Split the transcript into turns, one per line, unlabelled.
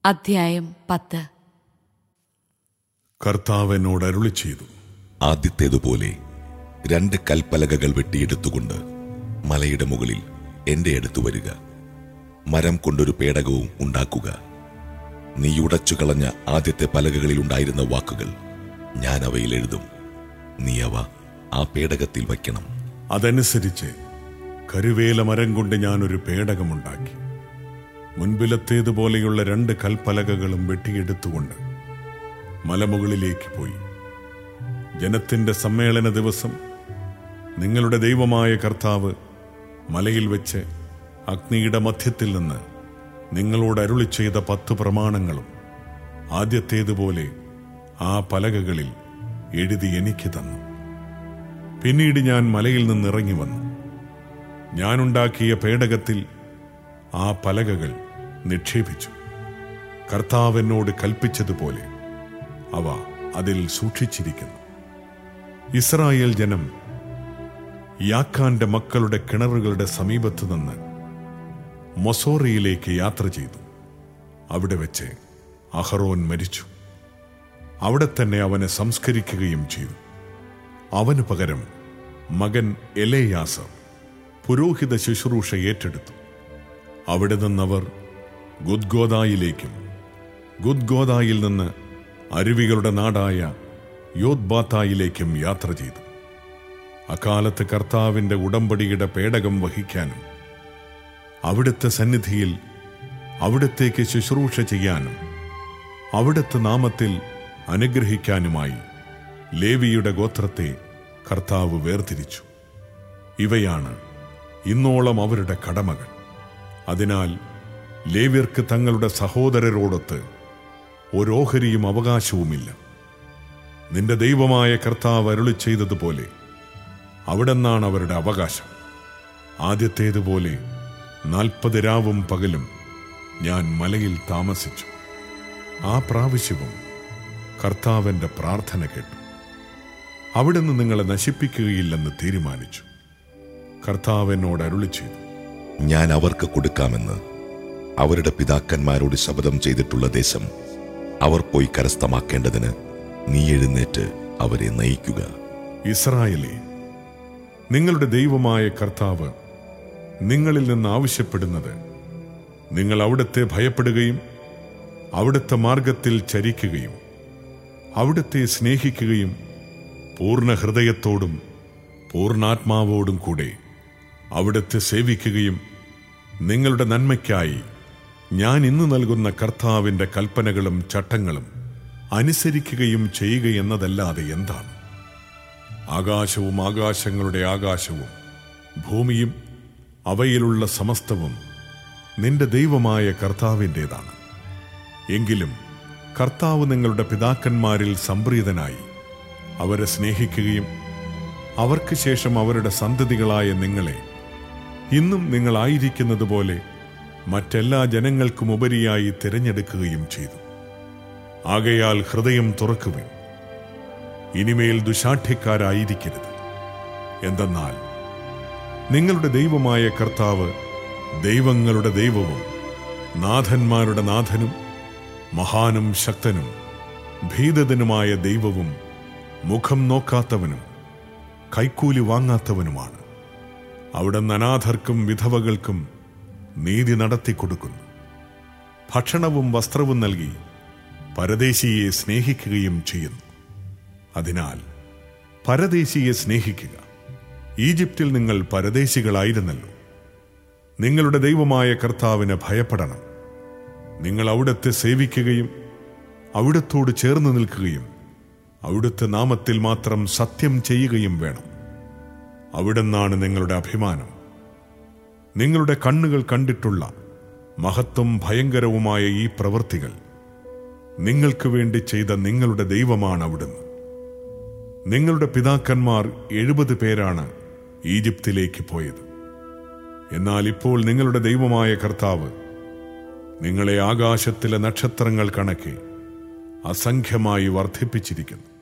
അധ്യായം പത്ത്
കർത്താവ് എന്നോട് അരുളി ചെയ്തു
ആദ്യത്തേതുപോലെ രണ്ട് കൽപ്പലകകൾ വെട്ടിയെടുത്തുകൊണ്ട് മലയുടെ മുകളിൽ എന്റെ അടുത്ത് വരിക മരം കൊണ്ടൊരു പേടകവും ഉണ്ടാക്കുക നീ ഉടച്ചു കളഞ്ഞ ആദ്യത്തെ പലകകളിൽ ഉണ്ടായിരുന്ന വാക്കുകൾ ഞാൻ അവയിൽ എഴുതും നീ അവ ആ പേടകത്തിൽ വയ്ക്കണം
അതനുസരിച്ച് കരുവേല മരം കൊണ്ട് ഞാനൊരു പേടകമുണ്ടാക്കി മുൻപിലത്തേതുപോലെയുള്ള രണ്ട് കൽപ്പലകകളും വെട്ടിയെടുത്തുകൊണ്ട് മലമുകളിലേക്ക് പോയി ജനത്തിന്റെ സമ്മേളന ദിവസം നിങ്ങളുടെ ദൈവമായ കർത്താവ് മലയിൽ വെച്ച് അഗ്നിയുടെ മധ്യത്തിൽ നിന്ന് നിങ്ങളോട് അരുളി ചെയ്ത പത്ത് പ്രമാണങ്ങളും ആദ്യത്തേതുപോലെ ആ പലകകളിൽ എഴുതി എനിക്ക് തന്നു പിന്നീട് ഞാൻ മലയിൽ നിന്ന് ഇറങ്ങി വന്നു ഞാനുണ്ടാക്കിയ പേടകത്തിൽ ആ പലകകൾ നിക്ഷേപിച്ചു കർത്താവ് എന്നോട് കൽപ്പിച്ചതുപോലെ അവ അതിൽ സൂക്ഷിച്ചിരിക്കുന്നു ഇസ്രായേൽ ജനം യാക്കാന്റെ മക്കളുടെ കിണറുകളുടെ സമീപത്ത് നിന്ന് മൊസോറയിലേക്ക് യാത്ര ചെയ്തു അവിടെ വെച്ച് അഹറോൻ മരിച്ചു അവിടെ തന്നെ അവനെ സംസ്കരിക്കുകയും ചെയ്തു അവന് പകരം മകൻ എലേയാസർ പുരോഹിത ശുശ്രൂഷ ഏറ്റെടുത്തു അവിടെ നിന്നവർ ഗുദ്ഗോദായിലേക്കും ഗുദ്ഗോദായിൽ നിന്ന് അരുവികളുടെ നാടായ യോദ്ബാത്തായിലേക്കും യാത്ര ചെയ്തു അക്കാലത്ത് കർത്താവിന്റെ ഉടമ്പടിയുടെ പേടകം വഹിക്കാനും അവിടുത്തെ സന്നിധിയിൽ അവിടത്തേക്ക് ശുശ്രൂഷ ചെയ്യാനും അവിടുത്തെ നാമത്തിൽ അനുഗ്രഹിക്കാനുമായി ലേവിയുടെ ഗോത്രത്തെ കർത്താവ് വേർതിരിച്ചു ഇവയാണ് ഇന്നോളം അവരുടെ കടമകൾ അതിനാൽ ലേവ്യർക്ക് തങ്ങളുടെ സഹോദരരോടൊത്ത് ഒരോഹരിയും അവകാശവുമില്ല നിന്റെ ദൈവമായ കർത്താവ് അരുളി ചെയ്തതുപോലെ അവിടെ നിന്നാണ് അവരുടെ അവകാശം ആദ്യത്തേതുപോലെ നാൽപ്പത് രാവും പകലും ഞാൻ മലയിൽ താമസിച്ചു ആ പ്രാവശ്യവും കർത്താവിന്റെ പ്രാർത്ഥന കേട്ടു അവിടുന്ന് നിങ്ങളെ നശിപ്പിക്കുകയില്ലെന്ന് തീരുമാനിച്ചു കർത്താവ് എന്നോട് അരുളി ചെയ്തു
ഞാൻ അവർക്ക് കൊടുക്കാമെന്ന് അവരുടെ പിതാക്കന്മാരോട് ശപഥം ചെയ്തിട്ടുള്ള ദേശം അവർ പോയി കരസ്ഥമാക്കേണ്ടതിന് നീ എഴുന്നേറ്റ് അവരെ നയിക്കുക
ഇസ്രായേലേ നിങ്ങളുടെ ദൈവമായ കർത്താവ് നിങ്ങളിൽ നിന്ന് ആവശ്യപ്പെടുന്നത് നിങ്ങൾ അവിടുത്തെ ഭയപ്പെടുകയും അവിടുത്തെ മാർഗത്തിൽ ചരിക്കുകയും അവിടുത്തെ സ്നേഹിക്കുകയും പൂർണ്ണ ഹൃദയത്തോടും പൂർണ്ണാത്മാവോടും കൂടെ അവിടുത്തെ സേവിക്കുകയും നിങ്ങളുടെ നന്മയ്ക്കായി ഞാൻ ഇന്ന് നൽകുന്ന കർത്താവിന്റെ കൽപ്പനകളും ചട്ടങ്ങളും അനുസരിക്കുകയും ചെയ്യുക എന്നതല്ലാതെ എന്താണ് ആകാശവും ആകാശങ്ങളുടെ ആകാശവും ഭൂമിയും അവയിലുള്ള സമസ്തവും നിന്റെ ദൈവമായ കർത്താവിൻ്റെതാണ് എങ്കിലും കർത്താവ് നിങ്ങളുടെ പിതാക്കന്മാരിൽ സംപ്രീതനായി അവരെ സ്നേഹിക്കുകയും അവർക്ക് ശേഷം അവരുടെ സന്തതികളായ നിങ്ങളെ ഇന്നും നിങ്ങളായിരിക്കുന്നത് പോലെ മറ്റെല്ലാ ജനങ്ങൾക്കും ഉപരിയായി തിരഞ്ഞെടുക്കുകയും ചെയ്തു ആകയാൽ ഹൃദയം തുറക്കുവിൻ ഇനിമേൽ ദുശാഠ്യക്കാരായിരിക്കരുത് എന്തെന്നാൽ നിങ്ങളുടെ ദൈവമായ കർത്താവ് ദൈവങ്ങളുടെ ദൈവവും നാഥന്മാരുടെ നാഥനും മഹാനും ശക്തനും ഭീതതനുമായ ദൈവവും മുഖം നോക്കാത്തവനും കൈക്കൂലി വാങ്ങാത്തവനുമാണ് അവിടെ അനാഥർക്കും വിധവകൾക്കും നീതി നടത്തിക്കൊടുക്കുന്നു ഭക്ഷണവും വസ്ത്രവും നൽകി പരദേശിയെ സ്നേഹിക്കുകയും ചെയ്യുന്നു അതിനാൽ പരദേശിയെ സ്നേഹിക്കുക ഈജിപ്തിൽ നിങ്ങൾ പരദേശികളായിരുന്നല്ലോ നിങ്ങളുടെ ദൈവമായ കർത്താവിന് ഭയപ്പെടണം നിങ്ങൾ അവിടുത്തെ സേവിക്കുകയും അവിടത്തോട് ചേർന്ന് നിൽക്കുകയും അവിടുത്തെ നാമത്തിൽ മാത്രം സത്യം ചെയ്യുകയും വേണം അവിടുന്നാണ് നിങ്ങളുടെ അഭിമാനം നിങ്ങളുടെ കണ്ണുകൾ കണ്ടിട്ടുള്ള മഹത്വം ഭയങ്കരവുമായ ഈ പ്രവൃത്തികൾ നിങ്ങൾക്ക് വേണ്ടി ചെയ്ത നിങ്ങളുടെ ദൈവമാണ് അവിടുന്ന് നിങ്ങളുടെ പിതാക്കന്മാർ എഴുപത് പേരാണ് ഈജിപ്തിലേക്ക് പോയത് എന്നാൽ ഇപ്പോൾ നിങ്ങളുടെ ദൈവമായ കർത്താവ് നിങ്ങളെ ആകാശത്തിലെ നക്ഷത്രങ്ങൾ കണക്കെ അസംഖ്യമായി വർദ്ധിപ്പിച്ചിരിക്കുന്നു